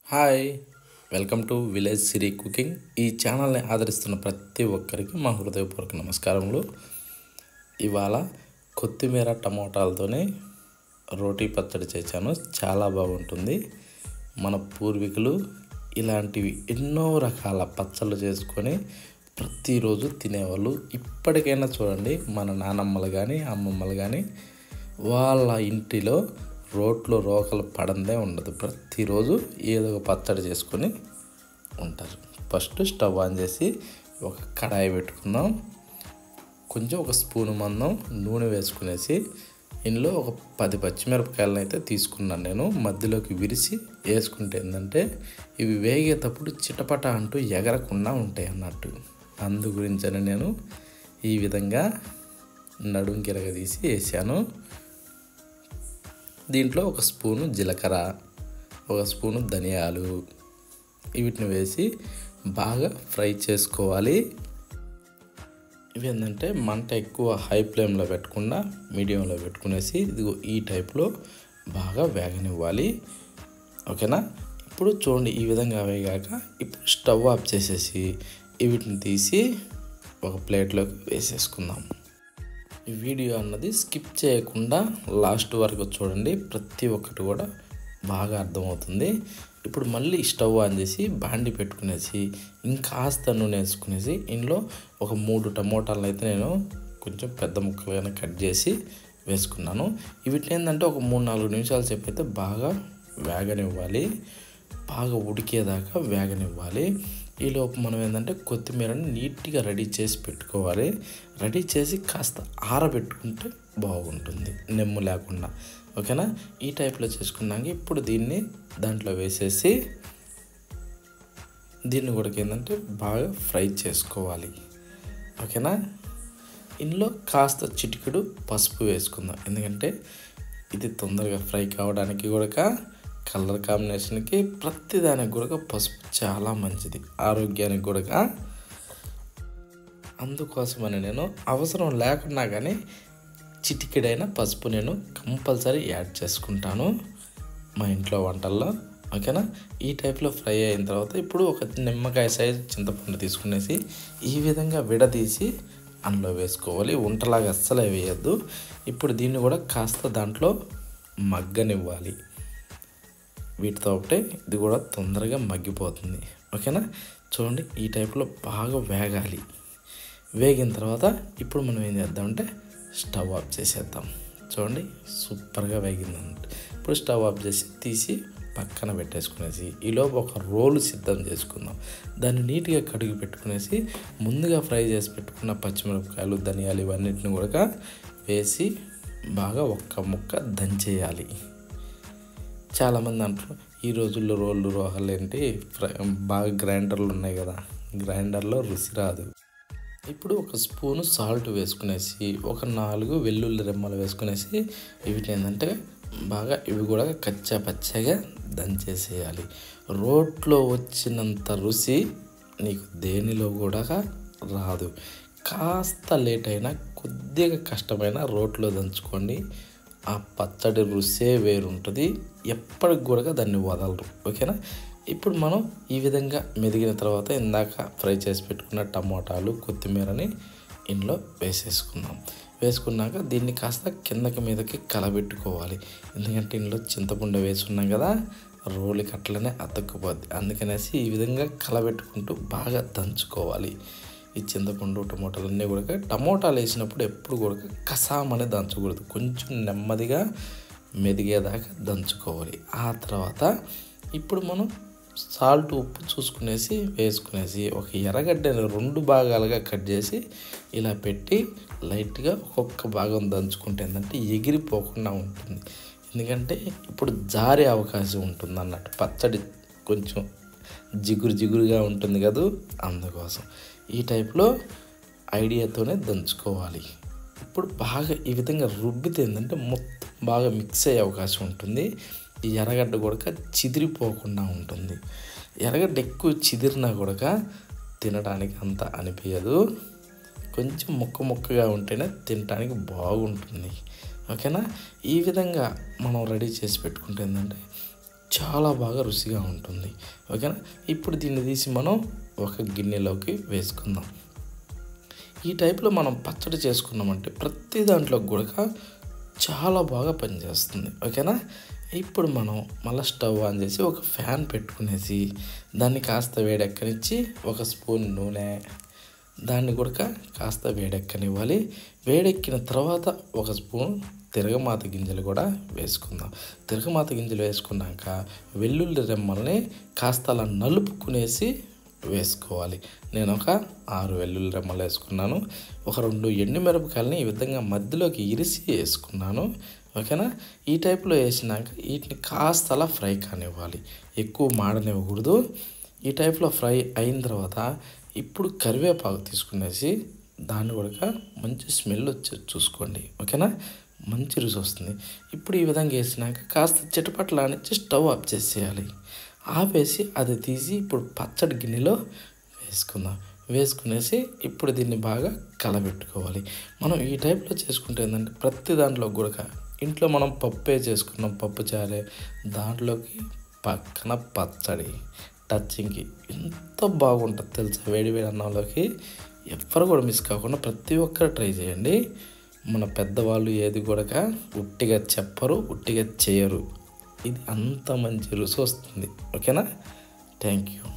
hi welcome to village సిరీ cooking ఈ ఛానల్ని ఆదరిస్తున్న ప్రతి ఒక్కరికి మా హృదయపూర్వక నమస్కారములు ఇవాళ కొత్తిమీర టమోటాలతోనే రోటీ పచ్చడి చేశాను చాలా బాగుంటుంది మన పూర్వీకులు ఇలాంటివి ఎన్నో రకాల పచ్చళ్ళు చేసుకొని ప్రతిరోజు తినేవాళ్ళు ఇప్పటికైనా చూడండి మన నానమ్మలు కానీ అమ్మమ్మలు కానీ వాళ్ళ ఇంటిలో రోట్లో రోకలు పడందే ఉండదు ప్రతిరోజు ఏదో ఒక పచ్చడి చేసుకొని ఉంటారు ఫస్ట్ స్టవ్ ఆన్ చేసి ఒక కడాయి పెట్టుకుందాం కొంచెం ఒక స్పూన్ మందం నూనె వేసుకునేసి ఇందులో ఒక పది పచ్చిమిరపకాయలను అయితే తీసుకున్నాను నేను మధ్యలోకి విరిసి వేసుకుంటే ఏంటంటే ఇవి వేగేటప్పుడు చిటపట అంటూ ఎగరకుండా ఉంటాయి అన్నట్టు అందు గురించని నేను ఈ విధంగా నడుం తీసి వేసాను దీంట్లో ఒక స్పూను జీలకర్ర ఒక స్పూను ధనియాలు వీటిని వేసి బాగా ఫ్రై చేసుకోవాలి ఇవి ఏంటంటే మంట ఎక్కువ హై ఫ్లేమ్లో పెట్టకుండా మీడియంలో పెట్టుకునేసి ఇదిగో ఈ టైప్లో బాగా వేగనివ్వాలి ఓకేనా ఇప్పుడు చూడండి ఈ విధంగా వేగాక ఇప్పుడు స్టవ్ ఆఫ్ చేసేసి వీటిని తీసి ఒక ప్లేట్లోకి వేసేసుకుందాం ఈ వీడియో అన్నది స్కిప్ చేయకుండా లాస్ట్ వరకు చూడండి ప్రతి ఒక్కటి కూడా బాగా అర్థమవుతుంది ఇప్పుడు మళ్ళీ స్టవ్ ఆన్ చేసి బాండి పెట్టుకునేసి ఇంకాస్త నూనె వేసుకునేసి ఇందులో ఒక మూడు టమోటాలను అయితే నేను కొంచెం పెద్ద ముక్కలుగానే కట్ చేసి వేసుకున్నాను వీటిని ఏంటంటే ఒక మూడు నాలుగు నిమిషాలు సేపు అయితే బాగా వేగనివ్వాలి బాగా ఉడికేదాకా వేగనివ్వాలి ఈలోపు మనం ఏంటంటే కొత్తిమీరని నీట్గా రెడీ చేసి పెట్టుకోవాలి రెడీ చేసి కాస్త ఆరబెట్టుకుంటే బాగుంటుంది నెమ్ము లేకుండా ఓకేనా ఈ టైప్లో చేసుకున్నాక ఇప్పుడు దీన్ని దాంట్లో వేసేసి దీన్ని కూడా ఏంటంటే బాగా ఫ్రై చేసుకోవాలి ఓకేనా ఇందులో కాస్త చిటికెడు పసుపు వేసుకుందాం ఎందుకంటే ఇది తొందరగా ఫ్రై కావడానికి కూడా కలర్ కాంబినేషన్కి ప్రతి దానికి కూడా పసుపు చాలా మంచిది ఆరోగ్యానికి కూడా అందుకోసమని నేను అవసరం లేకున్నా కానీ చిటికెడైన పసుపు నేను కంపల్సరీ యాడ్ చేసుకుంటాను మా ఇంట్లో వంటల్లో ఓకేనా ఈ టైప్లో ఫ్రై అయిన తర్వాత ఇప్పుడు ఒక నిమ్మకాయ సైజ్ చింతపండు తీసుకునేసి ఈ విధంగా విడదీసి అందులో వేసుకోవాలి వంటలాగా అస్సలే వేయద్దు ఇప్పుడు దీన్ని కూడా కాస్త దాంట్లో మగ్గనివ్వాలి వీటితో ఒకటే ఇది కూడా తొందరగా మగ్గిపోతుంది ఓకేనా చూడండి ఈ టైప్లో బాగా వేగాలి వేగిన తర్వాత ఇప్పుడు మనం ఏం చేద్దామంటే స్టవ్ ఆఫ్ చేసేద్దాం చూడండి సూపర్గా వేగిందంట ఇప్పుడు స్టవ్ ఆఫ్ చేసి తీసి పక్కన పెట్టేసుకునేసి ఈలోపు ఒక రోలు సిద్ధం చేసుకుందాం దాన్ని నీట్గా కడిగి పెట్టుకునేసి ముందుగా ఫ్రై చేసి పెట్టుకున్న పచ్చిమిరపకాయలు ధనియాలు ఇవన్నిటిని కూడా వేసి బాగా ఒక్క ముక్క దంచేయాలి చాలామంది అంటారు ఈ రోజుల్లో రోళ్ళు రోహలు ఏంటి బాగా గ్రైండర్లు ఉన్నాయి కదా గ్రైండర్లో రుచి రాదు ఇప్పుడు ఒక స్పూను సాల్ట్ వేసుకునేసి ఒక నాలుగు వెల్లుల్లి రెమ్మలు వేసుకునేసి వీటిని ఏంటంటే బాగా ఇవి కూడా కచ్చా పచ్చగా దంచేసేయాలి రోట్లో వచ్చినంత రుచి నీకు దేనిలో కూడా రాదు కాస్త లేట్ అయినా కొద్దిగా కష్టమైన రోట్లో దంచుకోండి ఆ పచ్చడి రుసే వేరుంటుంది ఎప్పటికి కూడా దాన్ని వదలరు ఓకేనా ఇప్పుడు మనం ఈ విధంగా మెదిగిన తర్వాత ఇందాక ఫ్రై చేసి పెట్టుకున్న టమోటాలు కొత్తిమీరని ఇందులో వేసేసుకుందాం వేసుకున్నాక దీన్ని కాస్త కిందకి మీదకి కలబెట్టుకోవాలి ఎందుకంటే ఇందులో చింతపండు వేసుకున్నాం కదా రోలికి అట్లనే అతుక్కుపోద్ది అందుకనేసి ఈ విధంగా కలబెట్టుకుంటూ బాగా దంచుకోవాలి ఈ చింతపండు టమోటాలు అన్నీ కూడా టమోటాలు వేసినప్పుడు ఎప్పుడు కూడా కసామని దంచకూడదు కొంచెం నెమ్మదిగా మెదిగేదాకా దంచుకోవాలి ఆ తర్వాత ఇప్పుడు మనం సాల్ట్ ఉప్పు చూసుకునేసి వేసుకునేసి ఒక ఎర్రగడ్డని రెండు భాగాలుగా కట్ చేసి ఇలా పెట్టి లైట్గా ఒక్కొక్క భాగం దంచుకుంటే ఏంటంటే ఎగిరిపోకుండా ఉంటుంది ఎందుకంటే ఇప్పుడు జారే అవకాశం ఉంటుంది అన్నట్టు పచ్చడి కొంచెం జిగురు జిగురుగా ఉంటుంది కదా అందుకోసం ఈ టైప్లో ఐడియాతోనే దంచుకోవాలి ఇప్పుడు బాగా ఈ విధంగా రుబ్బితే ఏంటంటే మొత్తం బాగా మిక్స్ అయ్యే అవకాశం ఉంటుంది ఈ ఎర్రగడ్డ కూడా చిదిరిపోకుండా ఉంటుంది ఎర్రగడ్డ ఎక్కువ చిదిరినా కూడా తినడానికి అంత అనిపించదు కొంచెం ముక్క ముక్కగా ఉంటేనే తినడానికి బాగుంటుంది ఓకేనా ఈ విధంగా మనం రెడీ చేసి పెట్టుకుంటే ఏంటంటే చాలా బాగా రుచిగా ఉంటుంది ఓకేనా ఇప్పుడు దీన్ని తీసి మనం ఒక గిన్నెలోకి వేసుకుందాం ఈ టైప్లో మనం పచ్చడి చేసుకున్నామంటే ప్రతి దాంట్లో కూడా చాలా బాగా పనిచేస్తుంది ఓకేనా ఇప్పుడు మనం మళ్ళీ స్టవ్ ఆన్ చేసి ఒక ఫ్యాన్ పెట్టుకునేసి దాన్ని కాస్త వేడెక్కనిచ్చి ఒక స్పూన్ నూనె దాన్ని కూడా కాస్త వేడెక్కనివ్వాలి వేడెక్కిన తర్వాత ఒక స్పూన్ తిరగమాత గింజలు కూడా వేసుకుందాం తిరగమాత గింజలు వేసుకున్నాక వెల్లుల్లి రెమ్మల్ని కాస్త అలా నలుపుకునేసి వేసుకోవాలి నేను ఒక ఆరు వెల్లుల్లి రెమ్మలు వేసుకున్నాను ఒక రెండు ఎండు మిరపకాయలని ఈ విధంగా మధ్యలోకి ఇరిసి వేసుకున్నాను ఓకేనా ఈ టైప్లో వేసినాక వీటిని కాస్త అలా ఫ్రై కానివ్వాలి ఎక్కువ మాడనివ్వకూడదు ఈ టైప్లో ఫ్రై అయిన తర్వాత ఇప్పుడు కరివేపాకు తీసుకునేసి దాన్ని కూడా మంచి స్మెల్ వచ్చి చూసుకోండి ఓకేనా మంచి రుచి వస్తుంది ఇప్పుడు ఈ విధంగా వేసినాక కాస్త చిటపట్ల అనిచ్చి స్టవ్ ఆఫ్ చేసేయాలి ఆపేసి అది తీసి ఇప్పుడు పచ్చడి గిన్నెలో వేసుకుందాం వేసుకునేసి ఇప్పుడు దీన్ని బాగా కలబెట్టుకోవాలి మనం ఈ టైప్లో చేసుకుంటే ఏంటంటే ప్రతి దాంట్లో కూడా ఇంట్లో మనం పప్పే చేసుకున్నాం పప్పు చారే దాంట్లోకి పక్కన పచ్చడి టచ్చింగ్కి ఎంత బాగుంటుంది తెలుసా వేడి వేడి అన్నంలోకి ఎవ్వరు కూడా మిస్ కాకుండా ప్రతి ఒక్కరు ట్రై చేయండి మన పెద్దవాళ్ళు ఏది కూడా ఉట్టిగా చెప్పరు ఉట్టిగా చేయరు ఇది అంత మంచి రుచి వస్తుంది ఓకేనా థ్యాంక్ యూ